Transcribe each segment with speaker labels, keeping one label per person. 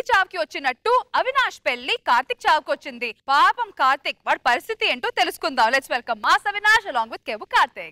Speaker 1: చావుకి వచ్చినట్టు అవినాష్ పెళ్లి కార్తిక్ చావుకి వచ్చింది పాపం కార్తిక్ వాడి పరిస్థితి ఏంటో తెలుసుకుందాం let's welcome mass Avinash along with కేవు కార్తిక్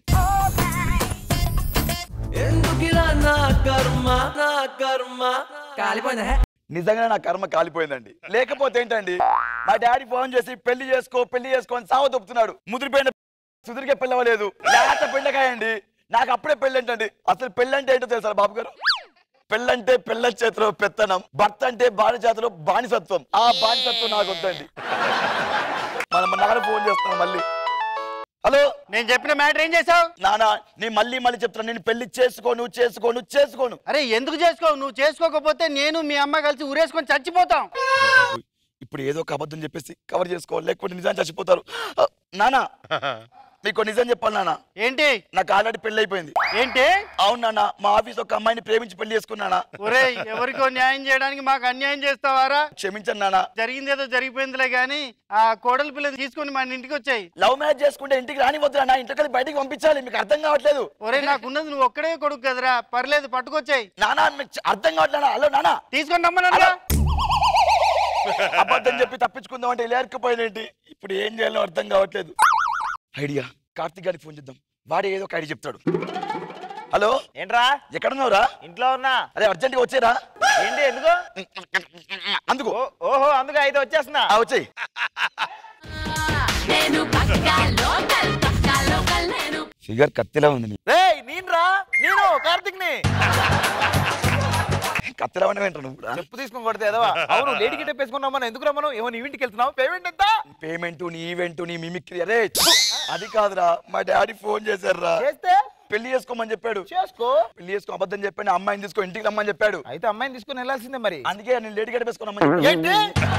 Speaker 2: ఎందుకిలా నా కర్మ నా కర్మ కాలిపోయిందా
Speaker 3: నిజంగా నా కర్మ కాలిపోయిందండి లేకపోతే ఏంటండి మా డాడీ ఫోన్ చేసి పెళ్లి చేసుకో పెళ్లి చేసుకో అని సావ దొప్పుతున్నాడు ముదిరిపోయిన సుదిరికే పెళ్ళవలేదు లేత పెళ్ళకాయండి నాకు అప్పుడే పెళ్ళి ఏంటండి అసలు పెళ్ళి అంటే ఏంటో తెలుసా బాబు గారు పెళ్ళంటే పెళ్ళ చేతిలో పెత్తనం భర్త అంటే భార్య చేతిలో బానిసత్వం ఆ బానిసత్వం నాకు వద్దండి మనం నాన్న ఫోన్ చేస్తాను మళ్ళీ హలో
Speaker 4: నేను చెప్పిన మ్యాటర్ ఏం చేసావు
Speaker 3: నానా నేను మళ్ళీ మళ్ళీ చెప్తున్నా నేను పెళ్లి చేసుకోను చేసుకోను చేసుకోను
Speaker 4: అరే ఎందుకు చేసుకోవు నువ్వు చేసుకోకపోతే నేను మీ అమ్మ కలిసి ఊరేసుకొని చచ్చిపోతాం
Speaker 3: ఇప్పుడు ఏదో ఒక అబద్ధం చెప్పేసి కవర్ చేసుకోవాలి లేకపోతే నిజాన్ని చచ్చిపోతారు ఆ, నానా మీకు నిజం చెప్పాలి నానా
Speaker 4: ఏంటి
Speaker 3: నాకు ఆల్రెడీ పెళ్లి అయిపోయింది
Speaker 4: ఏంటి
Speaker 3: అవును నాన్న మా ఆఫీస్ ఒక అమ్మాయిని ప్రేమించి పెళ్లి చేసుకున్నానా
Speaker 4: ఒరేయ్ ఎవరికో న్యాయం చేయడానికి మాకు అన్యాయం చేస్తావారా
Speaker 3: క్షమించండి నాన్న
Speaker 4: జరిగింది ఏదో జరిగిపోయిందిలే గాని ఆ కోడలి పిల్లని తీసుకొని మన ఇంటికి వచ్చాయి
Speaker 3: లవ్ మ్యారేజ్ చేసుకుంటే ఇంటికి రానివద్దు నాన్న ఇంటికి బయటికి పంపించాలి మీకు అర్థం కావట్లేదు
Speaker 4: ఒరే నాకున్నది నువ్వు ఒక్కడే కొడుకు కదరా పర్లేదు పట్టుకొచ్చాయి
Speaker 3: నానా మీకు చ- అర్థం కావట్లేదు హలో నానా
Speaker 4: తీసుకొని రమ్మన్నా
Speaker 3: హలో. అబద్ధం చెప్పి తప్పించుకుందాం అంటే ఇలా ఇరుక్కుపోయినేంటి ఇప్పుడు ఏం చేయాలో అర్థం కావట్లేదు ఐడియా కార్తిక్ గారికి ఫోన్ చేద్దాం వాడే ఏదో ఒక ఐడియా చెప్తాడు హలో
Speaker 5: ఏంట్రా
Speaker 3: ఎక్కడున్నావురా
Speaker 5: ఇంట్లో ఉన్నా
Speaker 3: అదే అర్జెంట్గా వచ్చేరా
Speaker 5: ఏంటి ఎందుకు
Speaker 3: అందుకు
Speaker 5: ఓ- ఓహో అందుకు అయితే వచ్చేస్తున్నా
Speaker 3: ఆ, వచ్చేయ్ ఫిగర్ కత్తిలా ఉంది నీ.
Speaker 5: రేయ్ నేనురా నేను కార్తిక్ ని
Speaker 3: కత్తిలా ఉన్న వెంట నువ్వు కూడా.
Speaker 5: చెప్పు తీసుకొని కొడితే ఏదో అవును లేడీ గిట్ట వేసుకున్నాం మనం ఎందుకు రమ్మను ఏమో నీ ఇంటికి వెళ్తున్నావు పేమెంట్ ఎంత
Speaker 3: పేమెంట్ నీ ఈవెంట్ నీ మిమిక్రీ అరే ఛు! అది కాదురా మా డాడీ ఫోన్ చేశారురా
Speaker 5: చేస్తే
Speaker 3: పెళ్లి చేసుకోమని చెప్పాడు
Speaker 5: చేసుకో
Speaker 3: పెళ్లి చేసుకో అబద్ధం చెప్పాను అమ్మాయిని తీసుకో ఇంటికి రమ్మని చెప్పాడు
Speaker 5: అయితే అమ్మాయిని తీసుకొని వెళ్ళాల్సిందే మరి
Speaker 3: అందుకే నేను లేడీ గడ్డ వేసుకున్నామని
Speaker 5: ఏంటి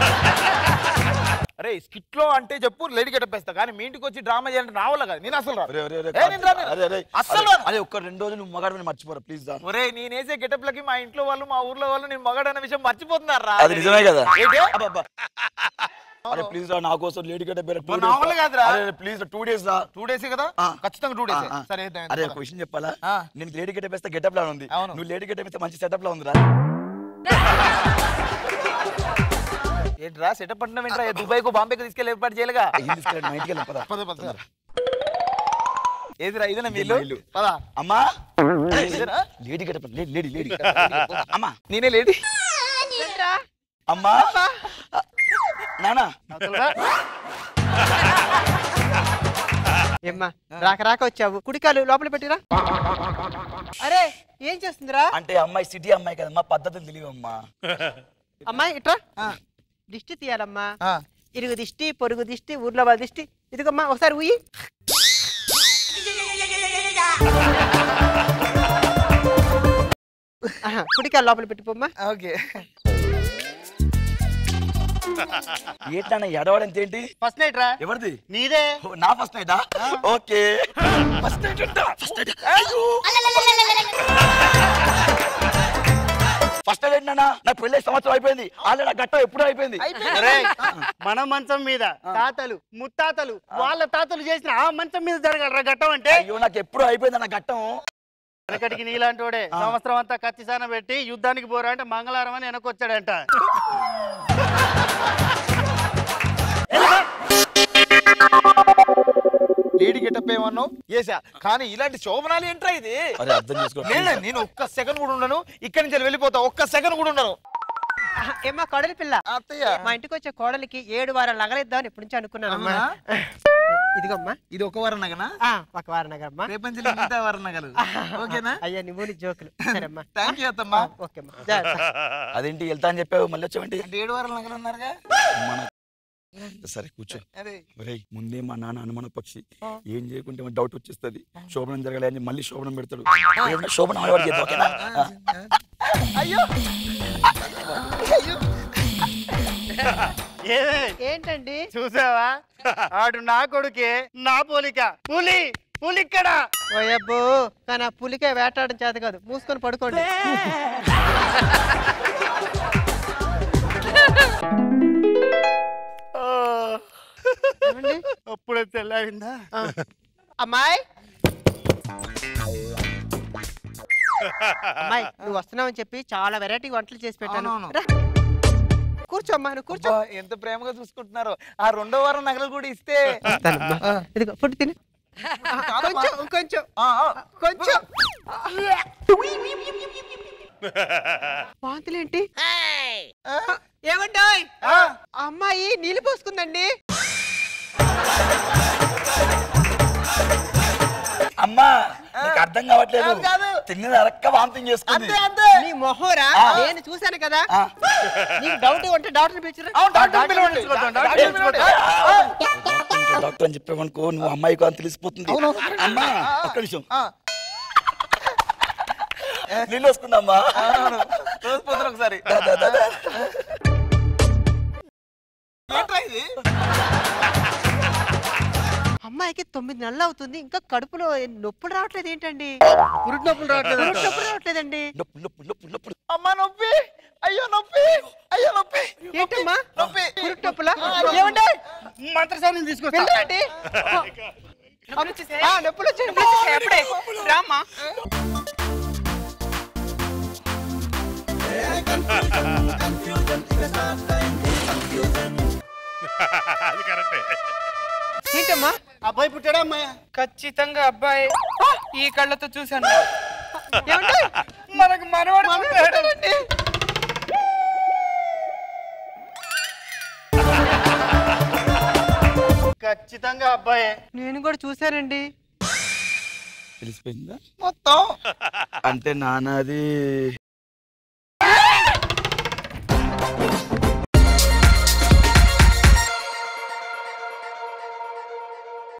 Speaker 5: అరే స్కిట్ లో అంటే చెప్పు లేడీ గెటప్ వేస్తా కానీ మీ ఇంటికి వచ్చి డ్రామా చేయాలంటే నా వల్ల కాదు నేను అసలు రాను. ఏ, నేను రాను. అస్సలు రాను.
Speaker 3: అరే ఒక్క రెండు రోజులు నువ్వు మగాడు మర్చిపోరా ప్లీజ్ రా
Speaker 5: ఒరే నేనేసే గెటప్ లకి మా ఇంట్లో వాళ్ళు మా ఊర్లో వాళ్ళు నేను మగాడన్న విషయం మర్చిపోతున్నారా
Speaker 3: అది నిజమే కదా
Speaker 5: ఏంటి?
Speaker 3: అబ్బబ్బా. అరే ప్లీజ్ రా నా కోసం లేడీ గడ్డ
Speaker 5: మరి నా వల్ల కాదురా.
Speaker 3: ప్లీజ్ టూ డేస్ రా
Speaker 5: టూ డేస్ కదా
Speaker 3: ఆ.
Speaker 5: ఖచ్చితంగా టూ
Speaker 3: ఆ,
Speaker 5: డేస్
Speaker 3: ఆ.
Speaker 5: సరే అయితే
Speaker 3: అరే
Speaker 5: పద.
Speaker 3: ఒక విషయం చెప్పాలా
Speaker 5: ఆ.
Speaker 3: నేను లేడీ గడ్డ వేస్తే గెటప్ లా ఉంది
Speaker 5: అవును.
Speaker 3: నువ్వు లేడీ గడ్డ వేస్తే మంచి సెటప్ లా ఉందిరా
Speaker 5: ఏంట్రా సెటప్ అంటున్నావు ఏంట్రా దుబాయ్ కు బాంబేకి తీసుకెళ్ళి ఏర్పాటు చేయలేగా
Speaker 3: ఏం తీసుకెళ్ళండి, మా ఇంటికి వెళ్ళి పద.
Speaker 5: పద పద ఏదిరా ఇదేనా మీ
Speaker 3: ఇదే మా
Speaker 5: ఇల్లు
Speaker 3: ఇల్లు.
Speaker 5: పద
Speaker 3: అమ్మా
Speaker 5: ఇదేనా?
Speaker 3: Lady getup lady lady lady అమ్మా
Speaker 5: నేనే లేడీ
Speaker 3: అమ్మా నానా
Speaker 6: ఏమ్మా రాక రాక వచ్చావు కుడికాలు లోపల పెట్టిరా అరే ఏం చేస్తుందిరా
Speaker 3: అంటే అమ్మాయి సిటీ అమ్మాయి కదమ్మా పద్ధతులు తెలియవు అమ్మా
Speaker 6: అమ్మాయి ఇట్రా దిష్టి తీయాలమ్మా
Speaker 5: ఆ.
Speaker 6: ఇరుగు దిష్టి పొరుగు దిష్టి ఊర్లో వాళ్ళ దిష్టి ఇదిగమ్మా ఒకసారి ఉయ్యి ఆహా, కుడికాలు లోపల పెట్టిపోమ్మా
Speaker 5: ఓకే
Speaker 3: ఏంటన్నా ఎడవడంత ఏంటి
Speaker 4: ఫస్ట్ నైట్ రా
Speaker 3: ఎవరిది
Speaker 4: నీదే
Speaker 3: ఓ, నా ఫస్ట్ నైటా ఓకే ఫస్ట్ నైట్ ఉంటా ఫస్ట్ నైట్ ఫస్ట్ నైట్ ఏంటన్నా నా పెళ్ళి సంవత్సరం అయిపోయింది ఆల్రెడీ నా గట్టం ఎప్పుడూ అయిపోయింది
Speaker 4: ఒరేయ్, మన మంచం మీద తాతలు ముత్తాతలు వాళ్ళ తాతలు చేసిన ఆ మంచం మీద జరగలరా ఘట్టం అంటే
Speaker 3: అయ్యో నాకు ఎప్పుడూ అయిపోయింది నా గట్టం
Speaker 4: వెనకటికి నీలాంటోడే సంవత్సరం అంతా కత్తిసాన పెట్టి యుద్ధానికి పోరా అంటే మంగళవారం అని వెనకొచ్చాడంట
Speaker 5: లేడీ గెటప్ ఏమన్నావు ఏసా కానీ ఇలాంటి శోభనాలు ఏంట్రా ఇది
Speaker 3: అరే అర్థం చేసుకో
Speaker 5: నేను నేను ఒక్క సెకండ్ కూడా ఉండను ఇక్కడి నుంచి వెళ్ళిపోతా ఒక్క సెకండ్ కూడా ఉండను
Speaker 6: ఆహా, ఏమ్మా కోడలి పిల్ల
Speaker 5: అత్తయ్య
Speaker 6: మా ఇంటికి వచ్చే కోడలికి ఏడు వారాలు నగలేద్దామని ఎప్పటి నుంచి అనుకున్నానమ్మా ఇదిగమ్మా
Speaker 5: ఇది ఒక వారం నగనా
Speaker 6: ఆ, ఒక వారం నగరమ్మా
Speaker 5: రేపంచి మిగతా వారం నగలు ఓకేనా
Speaker 6: అయ్యా నీ మూని జోకులు సరేమ్మా
Speaker 5: థ్యాంక్ యూ అత్తమ్మా
Speaker 6: ఓకేమ్మా జాగ్రత్త.
Speaker 3: అదేంటి వెళ్తా అని చెప్పావు మళ్ళీ వచ్చావంటి
Speaker 5: అంటే ఏడు వారాలు నగలు ఉన్నారుగా
Speaker 3: మన- సరే కూర్చో
Speaker 5: అదే
Speaker 3: ఒరేయ్ ముందే మా నాన్న అనుమాన పక్షి ఏం చేయకుంటే డౌట్ వచ్చేస్తుంది శోభనం జరగాలి అని మళ్ళీ శోభనం పెడతాడు ఏమన్నా శోభనం ఆడవాడు చేద్దాం ఓకేనా ఆ.
Speaker 5: అయ్యో
Speaker 4: ఏమే
Speaker 6: ఏంటండి
Speaker 4: చూసావా ఆడు నా కొడుకే నా పోలిక పులి పులిక్కడ
Speaker 6: ఓయబ్బో కానీ ఆ పులికే వేటాడడం చేత కాదు మూసుకొని పడుకోండి ఏమండి?
Speaker 4: అప్పుడే తెల్లారిందా
Speaker 6: ఆ. అమ్మాయి అమ్మాయి నువ్వు వస్తున్నావని చెప్పి చాలా వెరైటీ వంటలు చేసి పెట్టాను
Speaker 5: అవునవును.
Speaker 6: రా. కూర్చోమ్మా నువ్వు కూర్చో
Speaker 5: అబ్బా, ఎంత ప్రేమగా చూసుకుంటున్నారు ఆ రెండో వారం నగలు కూడా ఇస్తే
Speaker 6: వస్తానమ్మా. ఇదిగో ఫుడ్ తిని కొంచెం కొంచెం
Speaker 5: ఆ, ఆ.
Speaker 6: కొంచెం వాంతులేంటి ఏమంటాయ్ అమ్మాయి నీళ్ళు పోసుకుందండి
Speaker 3: అమ్మా నీకు అర్థం కావట్లేదు
Speaker 5: కాదు, కాదు.
Speaker 3: తిన్నది అరక్క వాంతింగ్ చేసుకుంది
Speaker 5: అంతే అంతే
Speaker 6: నీ మొహోరా
Speaker 3: ఆ.
Speaker 6: నేను చూశాను కదా
Speaker 3: ఆ.
Speaker 6: నీకు డౌట్ ఉంటే డాక్టర్ పిలిచిరా
Speaker 5: అవును, డాక్టర్ పిలవండి. డాక్టర్ పిలవండి.
Speaker 3: కొంచెం డాక్టర్ అని చెప్పావనుకో నువ్వు అమ్మాయికి అని తెలిసిపోతుంది అమ్మా ఒక్క నిమిషం
Speaker 5: ఆ,
Speaker 3: నీళ్ళు వస్తుందమ్మా
Speaker 5: అవును. రోజు పొద్దున ఒకసారి
Speaker 3: దా, దా, దా, దా.
Speaker 5: ఏంట్రా ఇది
Speaker 6: అమ్మాయికి తొమ్మిది నెలలు అవుతుంది ఇంకా కడుపులో నొప్పులు రావట్లేదు ఏంటండి
Speaker 4: పురుటి నొప్పులు రావట్లేదు
Speaker 6: పురుటి నొప్పులు రావట్లేదండి
Speaker 3: నొప్పి నొప్పి నొప్పి నొప్పి
Speaker 5: అమ్మా నొప్పి అయ్యో నొప్పి అయ్యో నొప్పి
Speaker 6: ఏంటమ్మా
Speaker 5: నొప్పి
Speaker 6: పురుటి నొప్పులా ఏమండి
Speaker 4: మంత్రసాన్ని తీసుకొస్తా
Speaker 6: వెళ్ళండి ఆ, నొప్పులు వచ్చాయండి
Speaker 1: అప్పుడే రామ్మా
Speaker 7: అది కరెక్టే
Speaker 6: ఏంటమ్మా
Speaker 4: అబ్బాయి పుట్టాడా అమ్మాయి
Speaker 8: ఖచ్చితంగా అబ్బాయి ఈ కళ్ళతో చూశాను
Speaker 6: ఏమండి
Speaker 8: మనకు మనవాడు పుట్టాడు.
Speaker 6: పుట్టాడండి.
Speaker 4: ఖచ్చితంగా అబ్బాయే
Speaker 6: నేను కూడా చూశానండి
Speaker 3: తెలిసిపోయిందా
Speaker 5: మొత్తం
Speaker 3: అంటే నాన్నది